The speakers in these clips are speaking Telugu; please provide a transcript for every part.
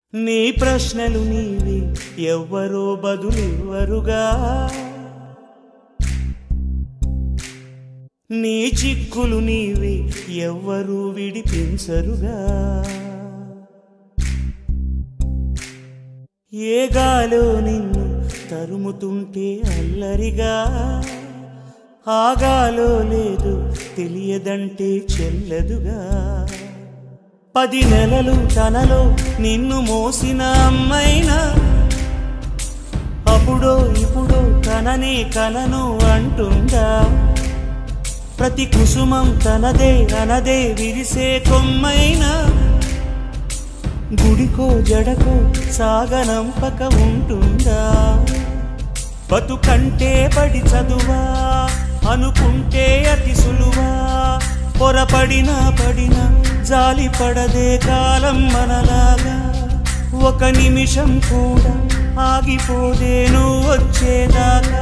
నీ ప్రశ్నలు నీవి ఎవ్వరో బదులివ్వరుగా నీ చిక్కులు నీవి ఎవ్వరూ విడిపించరుగా ఏ గాలో నిన్ను తరుముతుంటే అల్లరిగా ఆగాలో లేదు తెలియదంటే చెల్లదుగా పది నెలలు తనలో నిన్ను మోసిన అమ్మైనా అప్పుడో ఇప్పుడో తననే కలను అంటుందా ప్రతి కుసుమం తనదే అనదే విరిసే కొమ్మైనా గుడికో జడకో సాగనంపక ఉంటుందా బతుకంటే పడి చదువా అనుకుంటే అతి సులువా పొరపడినా పడినా జాలి పడదే కాలం మనలాగా ఒక నిమిషం కూడా ఆగిపోదే నువ్వు వచ్చేదాకా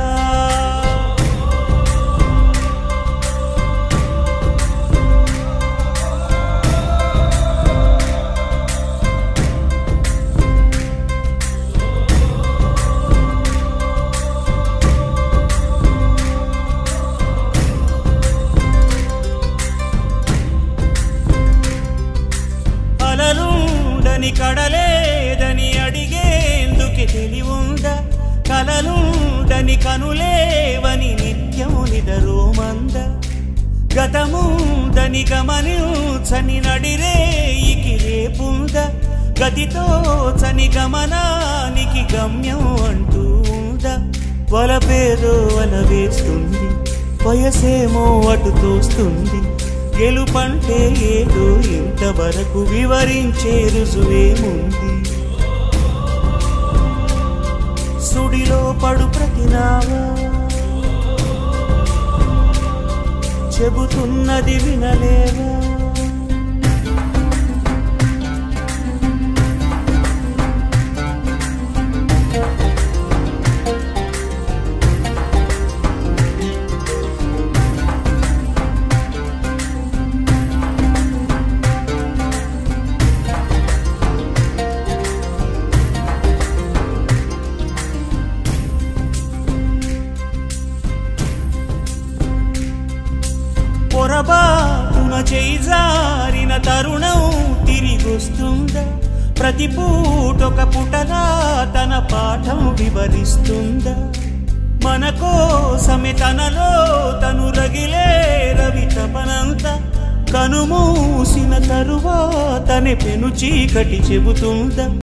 అలలుండని కడలేదని అడిగేందుకే తెలివుందా కలలుండని కనులేవని నిత్యము నిదరోమంద గతముందని గమనించని నడిరేయికి రేపుంద గతితో చని గమనానికి గమ్యం అంటూ ఉందా వలపేదో వల వేస్తుంది వయసేమో అటు తోస్తుంది గెలుపంటే ఏదో ఇంతవరకు వివరించే రుజువేముంది సుడిలో పడు ప్రతినావా చెబుతున్నది వినలేవా పొరబాటున చేజారిన తరుణం తిరిగొస్తుందా ప్రతి పూటొక పుటలా తన పాఠం వివరిస్తుందా మన కోసమే తనలో తను రగిలే రవి తపనంత కనుమూసిన తరువాతనే పెను చీకటి చెబుతుందా